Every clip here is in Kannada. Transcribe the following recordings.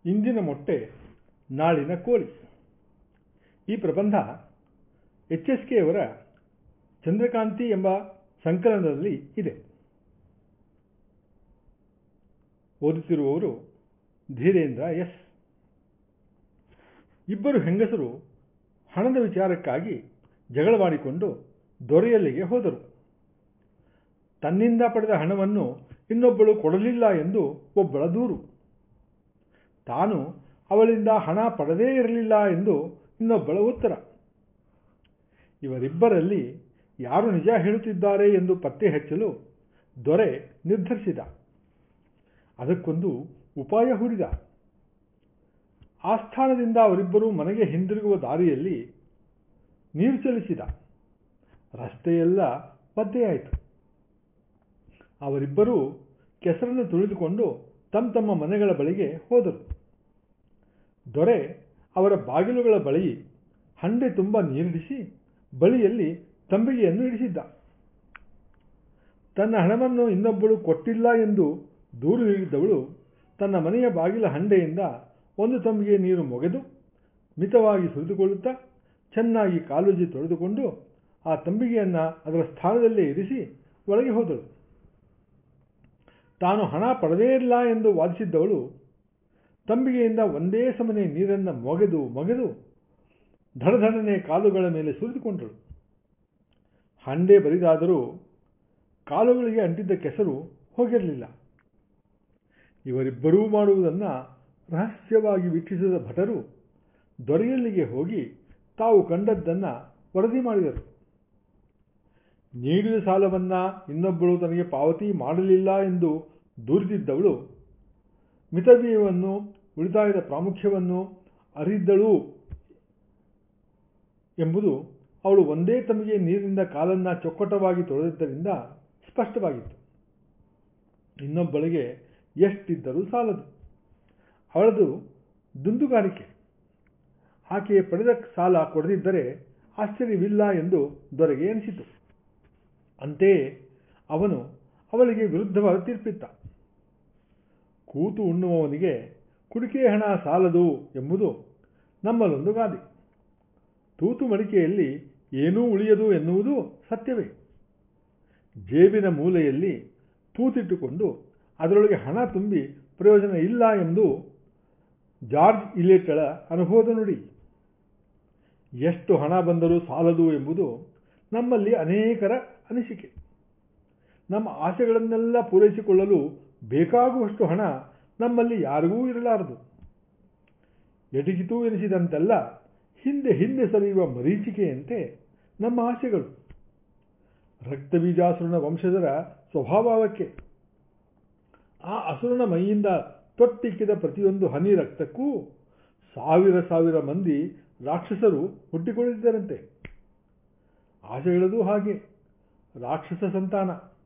ಇಂದಿನ ಮೊಟ್ಟೆ ನಾಳಿನ ಕೋಳಿ ಈ ಪ್ರಬಂಧ ಎಚ್ ಎಸ್ ಕೆ ಅವರ ಚಂದ್ರಕಾಂತಿ ಎಂಬ ಸಂಕಲನದಲ್ಲಿ ಇದೆ ಓದುತ್ತಿರುವವರು ಧೀರೇಂದ್ರ ಎಸ್ ಇಬ್ಬರು ಹೆಂಗಸರು ಹಣದ ವಿಚಾರಕ್ಕಾಗಿ ಜಗಳವಾಡಿಕೊಂಡು ದೊರೆಯಲ್ಲಿಗೆ ಹೋದರು ತನ್ನಿಂದ ಪಡೆದ ಹಣವನ್ನು ಇನ್ನೊಬ್ಬಳು ಕೊಡಲಿಲ್ಲ ಎಂದು ಒಬ್ಬಳ ದೂರು ತಾನು ಅವಳಿಂದ ಹಣ ಪಡೆದೇ ಇರಲಿಲ್ಲ ಎಂದು ಇನ್ನೊಬ್ಬಳ ಉತ್ತರ ಇವರಿಬ್ಬರಲ್ಲಿ ಯಾರು ನಿಜ ಹೇಳುತ್ತಿದ್ದಾರೆ ಎಂದು ಪತ್ತೆ ಹಚ್ಚಲು ದೊರೆ ನಿರ್ಧರಿಸಿದ ಅದಕ್ಕೊಂದು ಉಪಾಯ ಹೂಡಿದ ಆಸ್ಥಾನದಿಂದ ಅವರಿಬ್ಬರೂ ಮನೆಗೆ ಹಿಂದಿರುಗುವ ದಾರಿಯಲ್ಲಿ ನೀರು ಚಲಿಸಿದ ರಸ್ತೆಯೆಲ್ಲ ಪತ್ತೆಯಾಯಿತು ಅವರಿಬ್ಬರೂ ಕೆಸರನ್ನು ತುಳಿದುಕೊಂಡು ತಮ್ಮ ತಮ್ಮ ಮನೆಗಳ ಬಳಿಗೆ ಹೋದರು ದೊರೆ ಅವರ ಬಾಗಿಲುಗಳ ಬಳಿ ಹಂಡೆ ತುಂಬ ನೀರಿಡಿಸಿ ಬಳಿಯಲ್ಲಿ ತಂಬಿಗೆಯನ್ನು ಇಡಿಸಿದ್ದ ತನ್ನ ಹಣವನ್ನು ಇನ್ನೊಬ್ಬಳು ಕೊಟ್ಟಿಲ್ಲ ಎಂದು ದೂರು ನೀಡಿದ್ದವಳು ತನ್ನ ಮನೆಯ ಬಾಗಿಲ ಹಂಡೆಯಿಂದ ಒಂದು ತಂಬಿಗೆ ನೀರು ಮೊಗೆದು ಮಿತವಾಗಿ ಸುರಿದುಕೊಳ್ಳುತ್ತಾ ಚೆನ್ನಾಗಿ ಕಾಲುಜಿ ತೊಳೆದುಕೊಂಡು ಆ ತಂಬಿಗೆಯನ್ನು ಅದರ ಸ್ಥಾನದಲ್ಲೇ ಇರಿಸಿ ಒಳಗೆ ಹೋದಳು ತಾನು ಹಣ ಪಡೆದೇ ಇಲ್ಲ ಎಂದು ವಾದಿಸಿದ್ದವಳು ತಂಬಿಗೆಯಿಂದ ಒಂದೇ ಸಮನೆ ನೀರನ್ನು ಮೊಗೆದು ಮೊಗೆದು ಧಡಧಡನೆ ಕಾಲುಗಳ ಮೇಲೆ ಸುರಿದುಕೊಂಡಳು ಹಂಡೆ ಬರಿದಾದರೂ ಕಾಲುಗಳಿಗೆ ಅಂಟಿದ್ದ ಕೆಸರು ಹೋಗಿರಲಿಲ್ಲ ಇವರಿಬ್ಬರೂ ಮಾಡುವುದನ್ನು ರಹಸ್ಯವಾಗಿ ವೀಕ್ಷಿಸಿದ ಭಟರು ದೊರೆಯಲ್ಲಿಗೆ ಹೋಗಿ ತಾವು ಕಂಡದ್ದನ್ನು ವರದಿ ಮಾಡಿದರು ನೀಡಿದ ಸಾಲವನ್ನ ಇನ್ನೊಬ್ಬಳು ತನಗೆ ಪಾವತಿ ಮಾಡಲಿಲ್ಲ ಎಂದು ದೂರಿದಿದ್ದವಳು ಮಿತವ್ಯಯವನ್ನು ಉಳಿತಾಯದ ಪ್ರಾಮುಖ್ಯವನ್ನು ಅರಿದ್ದಳು ಎಂಬುದು ಅವಳು ಒಂದೇ ತಮಗೆ ನೀರಿನಿಂದ ಕಾಲನ್ನ ಚೊಕ್ಕಟವಾಗಿ ತೊಳೆದಿದ್ದರಿಂದ ಸ್ಪಷ್ಟವಾಗಿತ್ತು ಇನ್ನೊಬ್ಬಳಿಗೆ ಎಷ್ಟಿದ್ದರೂ ಸಾಲದು ಅವಳದು ದುಂದುಗಾರಿಕೆ ಆಕೆಯ ಪಡೆದ ಸಾಲ ಕೊಡದಿದ್ದರೆ ಆಶ್ಚರ್ಯವಿಲ್ಲ ಎಂದು ದೊರೆಗೆ ಅನಿಸಿತು ಅಂತೆಯೇ ಅವನು ಅವಳಿಗೆ ವಿರುದ್ಧವಾದ ತೀರ್ಪಿತ್ತ ಕೂತು ಉಣ್ಣುವವನಿಗೆ ಕುಡಿಕೆ ಹಣ ಸಾಲದು ಎಂಬುದು ನಮ್ಮಲ್ಲೊಂದು ಗಾದೆ ತೂತು ಮಡಿಕೆಯಲ್ಲಿ ಏನೂ ಉಳಿಯದು ಎನ್ನುವುದು ಸತ್ಯವೇ ಜೇಬಿನ ಮೂಲೆಯಲ್ಲಿ ತೂತಿಟ್ಟುಕೊಂಡು ಅದರೊಳಗೆ ಹಣ ತುಂಬಿ ಪ್ರಯೋಜನ ಇಲ್ಲ ಎಂದು ಜಾರ್ಜ್ ಇಲೇಟ್ಗಳ ಅನುಭವದ ನುಡಿ ಎಷ್ಟು ಹಣ ಬಂದರೂ ಸಾಲದು ಎಂಬುದು ನಮ್ಮಲ್ಲಿ ಅನೇಕರ ಅನಿಸಿಕೆ ನಮ್ಮ ಆಸೆಗಳನ್ನೆಲ್ಲ ಪೂರೈಸಿಕೊಳ್ಳಲು ಬೇಕಾಗುವಷ್ಟು ಹಣ ನಮ್ಮಲ್ಲಿ ಯಾರಿಗೂ ಇರಲಾರದು ಎಟಗಿತು ಎನಿಸಿದಂತೆಲ್ಲ ಹಿಂದೆ ಹಿಂದೆ ಸರಿಯುವ ಮರೀಚಿಕೆಯಂತೆ ನಮ್ಮ ಆಸೆಗಳು ರಕ್ತಬೀಜಾಸುರನ ವಂಶಜರ ಸ್ವಭಾವಕ್ಕೆ ಆ ಅಸುರನ ಮೈಯಿಂದ ತೊಟ್ಟಿಕ್ಕಿದ ಪ್ರತಿಯೊಂದು ಹನಿ ರಕ್ತಕ್ಕೂ ಸಾವಿರ ಸಾವಿರ ಮಂದಿ ರಾಕ್ಷಸರು ಹುಟ್ಟಿಕೊಳ್ಳಿದ್ದರಂತೆ ಆಸೆಗಳದು ಹಾಗೆ ರಾಕ್ಷಸ ಸಂತಾನ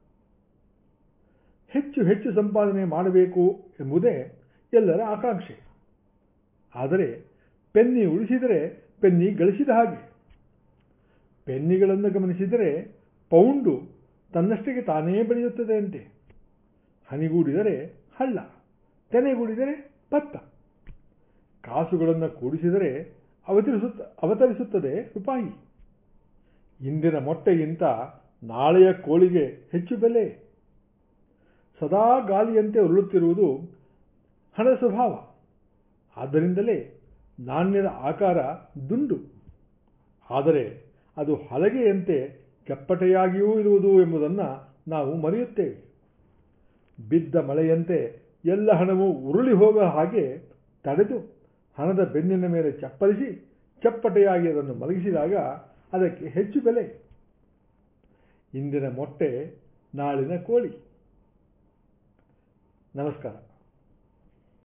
ಹೆಚ್ಚು ಹೆಚ್ಚು ಸಂಪಾದನೆ ಮಾಡಬೇಕು ಎಂಬುದೇ ಎಲ್ಲರ ಆಕಾಂಕ್ಷೆ ಆದರೆ ಪೆನ್ನಿ ಉಳಿಸಿದರೆ ಪೆನ್ನಿ ಗಳಿಸಿದ ಹಾಗೆ ಪೆನ್ನಿಗಳನ್ನು ಗಮನಿಸಿದರೆ ಪೌಂಡು ತನ್ನಷ್ಟಕ್ಕೆ ತಾನೇ ಬೆಳೆಯುತ್ತದೆ ಅಂತೆ ಹನಿಗೂಡಿದರೆ ಹಳ್ಳ ತೆನೆಗೂಡಿದರೆ ಭತ್ತ ಕಾಸುಗಳನ್ನು ಕೂಡಿಸಿದರೆ ಅವತರಿಸುತ್ತ ಅವತರಿಸುತ್ತದೆ ರೂಪಾಯಿ ಇಂದಿನ ಮೊಟ್ಟೆಗಿಂತ ನಾಳೆಯ ಕೋಳಿಗೆ ಹೆಚ್ಚು ಬೆಲೆ ಸದಾ ಗಾಲಿಯಂತೆ ಉರುಳುತ್ತಿರುವುದು ಹಣ ಸ್ವಭಾವ ಆದ್ದರಿಂದಲೇ ನಾಣ್ಯದ ಆಕಾರ ದುಂಡು ಆದರೆ ಅದು ಹಲಗೆಯಂತೆ ಚಪ್ಪಟೆಯಾಗಿಯೂ ಇರುವುದು ಎಂಬುದನ್ನು ನಾವು ಮರೆಯುತ್ತೇವೆ ಬಿದ್ದ ಮಳೆಯಂತೆ ಎಲ್ಲ ಹಣವು ಉರುಳಿ ಹೋಗುವ ಹಾಗೆ ತಡೆದು ಹಣದ ಬೆನ್ನಿನ ಮೇಲೆ ಚಪ್ಪಲಿಸಿ ಚಪ್ಪಟೆಯಾಗಿ ಅದನ್ನು ಮಲಗಿಸಿದಾಗ ಅದಕ್ಕೆ ಹೆಚ್ಚು ಬೆಲೆ ಇಂದಿನ ಮೊಟ್ಟೆ ನಾಳಿನ ಕೋಳಿ ನಮಸ್ಕಾರ